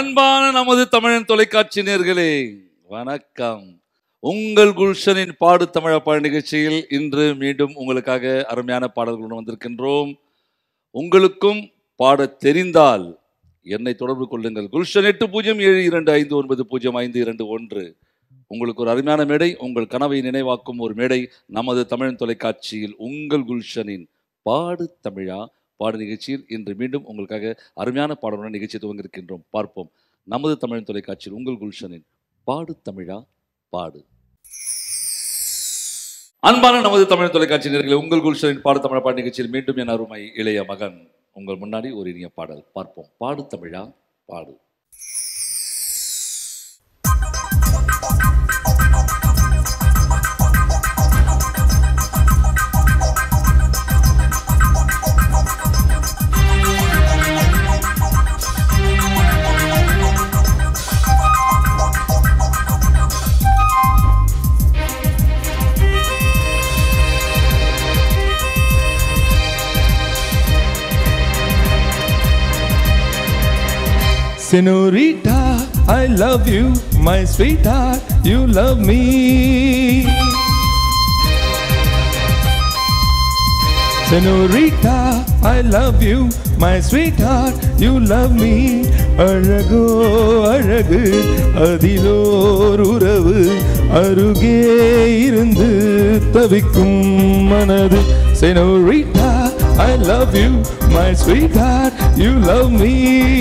அன்பான நமது தமிழன் தொலைக்காட்சி நேர்களே வணக்கம் உங்கள் குல்ஷனின் பாடு தமிழ பாட நிகழ்ச்சியில் இன்று மீண்டும் உங்களுக்காக அருமையான பாடல்களுடன் வந்திருக்கின்றோம் உங்களுக்கும் பாட தெரிந்தால் என்னை தொடர்பு கொள்ளுங்கள் குல்ஷன் எட்டு பூஜ்ஜியம் ஏழு இரண்டு ஐந்து ஒன்பது பூஜ்ஜியம் ஐந்து இரண்டு ஒன்று உங்களுக்கு ஒரு அருமையான மேடை உங்கள் கனவை நினைவாக்கும் ஒரு மேடை நமது தமிழன் தொலைக்காட்சியில் உங்கள் குல்ஷனின் பாடு தமிழா பாடு நிகழ்ச்சியில் இன்று மீண்டும் உங்களுக்காக அருமையான பாடலுடன் நிகழ்ச்சி துவங்க இருக்கின்றோம் பார்ப்போம் நமது தமிழ் தொலைக்காட்சியில் உங்கள் குல்ஷனின் பாடு தமிழா பாடு அன்பான நமது தமிழ் தொலைக்காட்சி நேர்களே உங்கள் குல்ஷனின் பாடு தமிழா பாடு நிகழ்ச்சியில் மீண்டும் என் அருமை இளைய மகன் உங்கள் முன்னாடி ஒரு இனிய பாடல் பார்ப்போம் பாடு தமிழா பாடு Senorita, I love you, my sweetheart, you love me. Senorita, I love you, my sweetheart, you love me. அழகோ அழகு அதிலோர் உறவு அருகே இருந்து தவிக்கும் மனது Senorita, I love you, my sweetheart, you love me.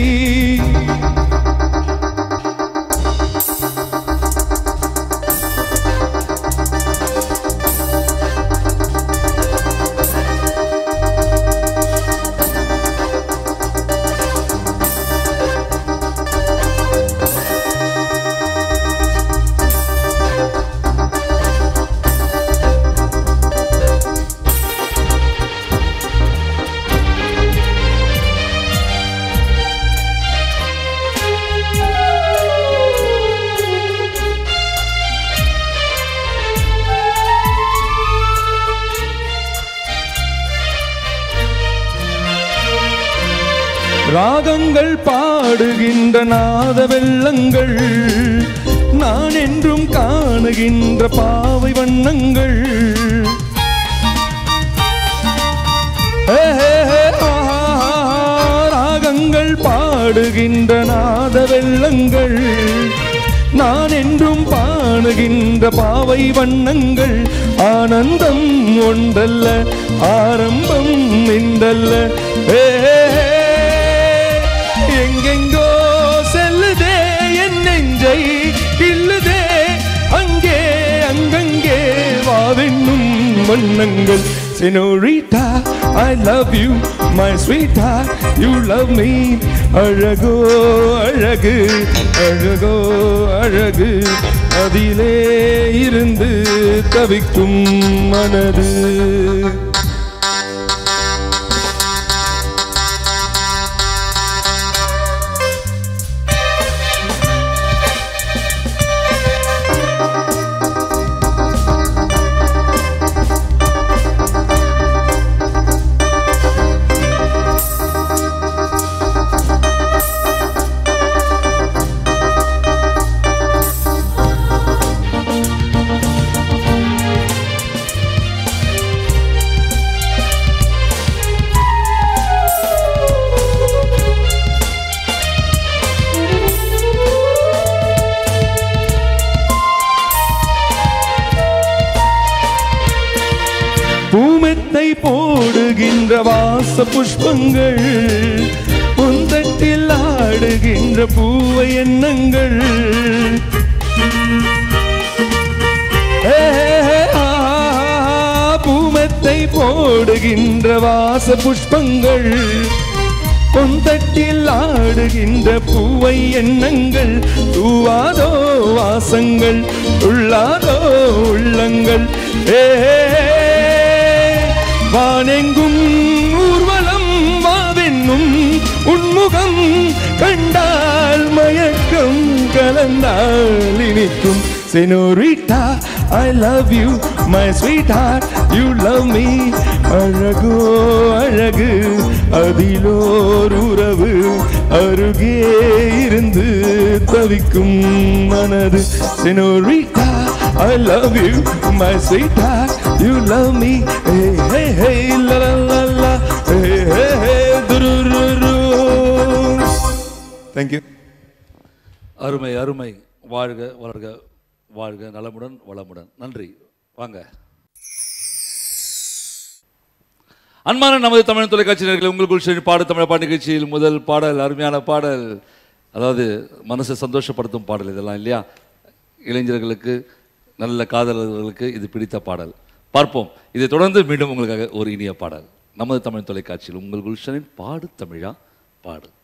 ராகங்கள் பாடுகின்ற நாத வெள்ளங்கள் நான் என்றும் காணுகின்ற பாவை வண்ணங்கள் ஏ, ஏ, ஏ, ஆ, ஆ, ஆ, ராகங்கள் பாடுகின்ற நாத வெள்ளங்கள் நான் என்றும் பாடுகின்ற பாவை வண்ணங்கள் ஆனந்தம் ஒன்றல்ல ஆரம்பம் இன்றல்ல ஏ, ஏ, ஏ, எங்கெங்கோ செல்லுதே என் நெஞ்சை கில்லுதே அங்கே அங்கங்கே வாவென்னும் வண்ணங்கள் Senorita, I love you, my sweetheart, you love me. அழகோ அழகு அழகோ அழகு அதிலே இருந்து தவிக்கும் மனது பூமெத்தை போடுகின்ற வாச புஷ்பங்கள் புந்தட்டில் ஆடுகின்ற பூவை எண்ணங்கள் ஏ, ஆ, பூமெத்தை போடுகின்ற வாச புஷ்பங்கள் பொந்தட்டில் ஆடுகின்ற பூவை எண்ணங்கள் தூவாதோ வாசங்கள் உள்ளாதோ உள்ளங்கள் ஏ வானெங்கும் ஊர்வலம் வாவென்னும் உன்முகம் கண்டால் மயக்கம் கலந்தால் இனிக்கும் Senorita, I love you my sweetheart you love me அழகோ அழகு அதிலோர் உறவு அருகே இருந்து தவிக்கும் மனது Senorita I love you my sweetheart you love me hey hey hey la la la la hey hey hey durururu thank you அருமை அருமை வாழ்க வளர்க வாழ்க நலமுடன் வளமுடன் நன்றி வாங்க அன்பான நமது தமிழ் தொலைக்காட்சி நேயர்களே உங்களுக்குள் சென்று பாடு தமிழ் பாட்டு நிகழ்ச்சியில் முதல் பாடல் அருமையான பாடல் அதாவது மனசை சந்தோஷப்படுத்தும் பாடல் இதெல்லாம் இல்லையா இளைஞர்களுக்கு நல்ல காதலர்களுக்கு இது பிடித்த பாடல் பார்ப்போம் இதை தொடர்ந்து மீண்டும் உங்களுக்காக ஒரு இனிய பாடல் நமது தமிழ் தொலைக்காட்சியில் உங்கள் குல்ஷனின் பாடு தமிழா பாடு